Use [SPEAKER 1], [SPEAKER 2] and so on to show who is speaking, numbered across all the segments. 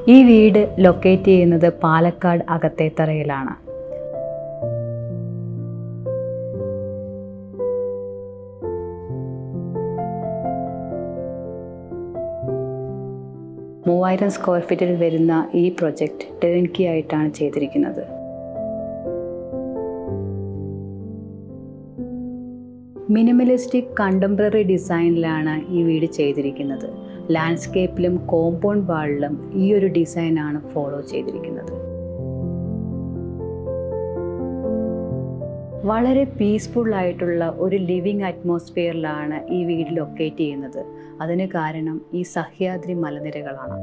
[SPEAKER 1] ഈ വീട് ലൊക്കേറ്റ് ചെയ്യുന്നത് പാലക്കാട് അകത്തേത്തറയിലാണ് മൂവായിരം സ്ക്വയർ ഫീറ്റിൽ വരുന്ന ഈ പ്രൊജക്റ്റ് ടേൺകി ആയിട്ടാണ് ചെയ്തിരിക്കുന്നത് മിനിമലിസ്റ്റിക് കണ്ടംപററി ഡിസൈനിലാണ് ഈ വീട് ചെയ്തിരിക്കുന്നത് ലാൻഡ്സ്കേപ്പിലും കോമ്പൗണ്ട് വാളിലും ഈ ഒരു ഡിസൈനാണ് ഫോളോ ചെയ്തിരിക്കുന്നത് വളരെ പീസ്ഫുൾ ആയിട്ടുള്ള ഒരു ലിവിങ് അറ്റ്മോസ്ഫിയറിലാണ് ഈ വീട് ലൊക്കേറ്റ് ചെയ്യുന്നത് അതിന് കാരണം ഈ സഹ്യാദ്രി മലനിരകളാണ്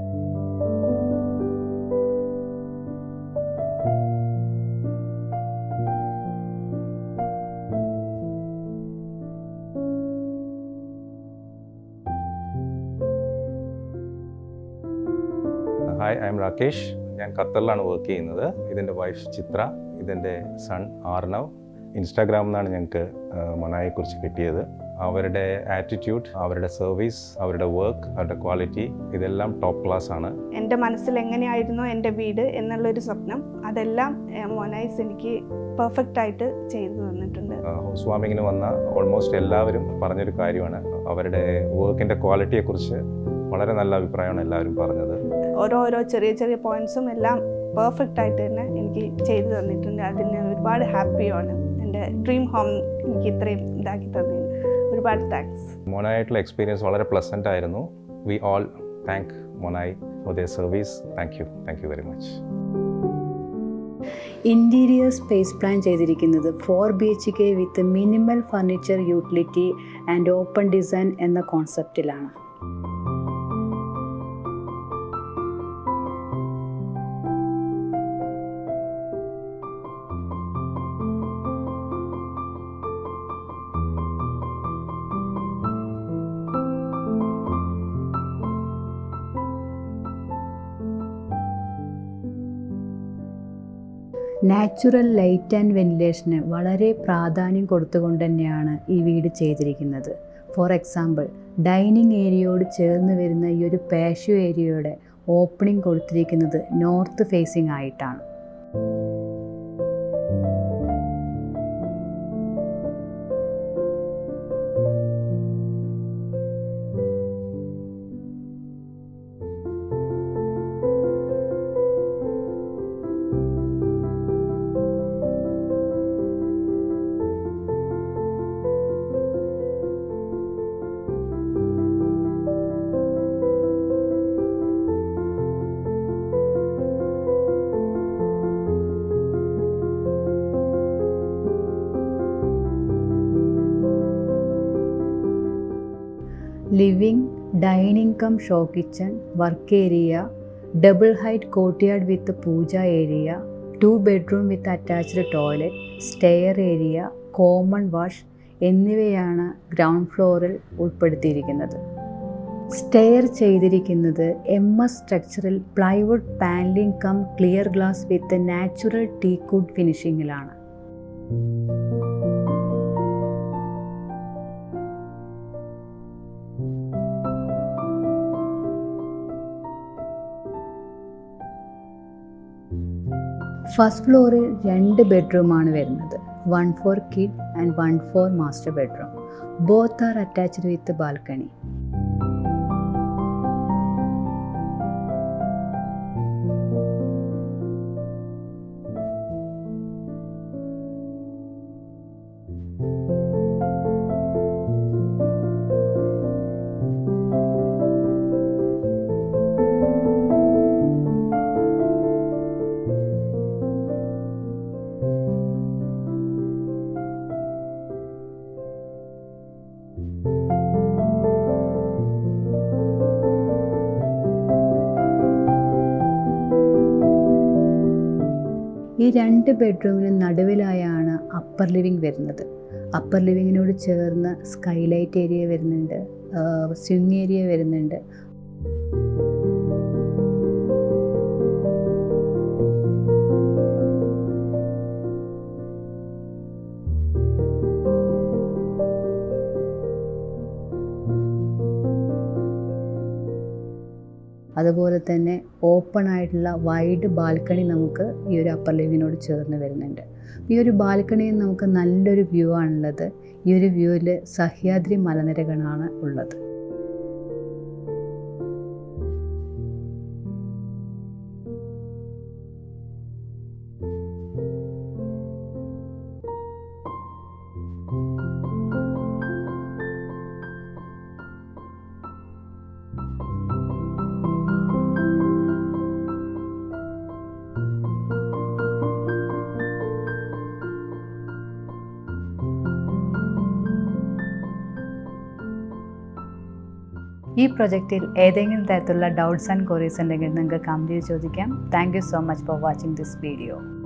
[SPEAKER 2] ഹായ് ഐ എം രാകേഷ് ഞാൻ ഖത്തറിലാണ് വർക്ക് ചെയ്യുന്നത് ഇതിൻ്റെ വൈഫ് ചിത്ര ഇതിൻ്റെ സൺ ആർണവ് ഇൻസ്റ്റാഗ്രാമിൽ നിന്നാണ് ഞങ്ങൾക്ക് മൊനായെക്കുറിച്ച് കിട്ടിയത് അവരുടെ ആറ്റിറ്റ്യൂഡ് അവരുടെ സർവീസ് അവരുടെ വർക്ക് അവരുടെ ക്വാളിറ്റി ഇതെല്ലാം ടോപ്പ് ക്ലാസ് ആണ്
[SPEAKER 3] എൻ്റെ മനസ്സിൽ എങ്ങനെയായിരുന്നോ എൻ്റെ വീട് എന്നുള്ളൊരു സ്വപ്നം അതെല്ലാം ഏഹ്, മൊനൈസ് എനിക്ക് പെർഫെക്റ്റ് ആയിട്ട് ചെയ്തു തന്നിട്ടുണ്ട്
[SPEAKER 2] ഹൗസ് വാമിങ്ങിന് വന്ന ഓൾമോസ്റ്റ് എല്ലാവരും പറഞ്ഞൊരു കാര്യമാണ് അവരുടെ വർക്കിൻ്റെ ക്വാളിറ്റിയെക്കുറിച്ച് വളരെ നല്ല അഭിപ്രായമാണ് എല്ലാവരും പറഞ്ഞത്
[SPEAKER 3] ഓരോരോ ചെറിയ ചെറിയ പോയിന്റ്സും എല്ലാം പെർഫെക്റ്റ് ആയിട്ട് തന്നെ എനിക്ക് ചെയ്തു തന്നിട്ടുണ്ട് അതിന് ഒരുപാട് ഹാപ്പിയാണ് എൻ്റെ ഡ്രീം ഹോം എനിക്ക് ഇത്രയും ഇതാക്കി തന്നതിന് ഒരുപാട് താങ്ക്സ്
[SPEAKER 2] മൊനായിട്ടുള്ള എക്സ്പീരിയൻസ് വളരെ പ്ലസൻ്റ് ആയിരുന്നു we all thank Monayi for their service thank you thank you very much
[SPEAKER 1] interior space plan ചെയ്തിരിക്കുന്നത് four B H K with minimal furniture utility and open design എന്ന കോൺസെപ്റ്റിലാണ് നാച്ചുറൽ ലൈറ്റ് ആൻഡ് വെന്റിലേഷന് വളരെ പ്രാധാന്യം കൊടുത്തുകൊണ്ട് തന്നെയാണ് ഈ വീട് ചെയ്തിരിക്കുന്നത് ഫോർ എക്സാമ്പിൾ ഡൈനിങ് ഏരിയയോട് ചേർന്ന് വരുന്ന ഈ ഒരു പാഷ്യൂ ഏരിയയുടെ ഓപ്പണിംഗ് കൊടുത്തിരിക്കുന്നത് നോർത്ത് ഫേസിംഗ് ആയിട്ടാണ് living dining cum show kitchen work area double height courtyard with pooja area two bedroom with attached toilet stair area common wash എന്നിവയാണ് ഗ്രൗണ്ട് ഫ്ലോറിൽ ഉൾപ്പെടുത്തിയിരിക്കുന്നത് സ്റ്റെയർ ചെയ്തിരിക്കുന്നത് എം എസ് സ്ട്രക്ചറിൽ plywood paneling cum clear glass with natural teakwood ഫിനിഷിങ്ങിലാണ് first ഫ്ലോറിൽ രണ്ട് ബെഡ്റൂമാണ് വരുന്നത് one for kid and one for master bedroom both are attached with balcony ഈ രണ്ട് ബെഡ്റൂമിന് നടുവിലായാണ് അപ്പർ ലിവിംഗ് വരുന്നത് അപ്പർ ലിവിങ്ങിനോട് ചേർന്ന് സ്കൈലൈറ്റ് ഏരിയ വരുന്നുണ്ട് സ്വിങ് ഏരിയ വരുന്നുണ്ട് അതുപോലെ തന്നെ ഓപ്പൺ ആയിട്ടുള്ള വൈഡ് ബാൽക്കണി നമുക്ക് ഈ ഒരു അപ്പർ ലിവിങ്ങിനോട് ചേർന്ന് വരുന്നുണ്ട് ഈ ഒരു ബാൽക്കണിയിൽ നമുക്ക് നല്ലൊരു വ്യൂ ആണുള്ളത് ഈ ഒരു വ്യൂവിൽ സഹ്യാദ്രി മലനിരകളാണ് ഉള്ളത് ഈ പ്രൊജക്റ്റിൽ ഏതെങ്കിലും തരത്തിലുള്ള ഡൗട്ട്സ് ആൻഡ് ക്വറീസ് ഉണ്ടെങ്കിൽ നിങ്ങൾക്ക് കമൻറ്റ് ചെയ്ത് ചോദിക്കാം thank you so much for watching this video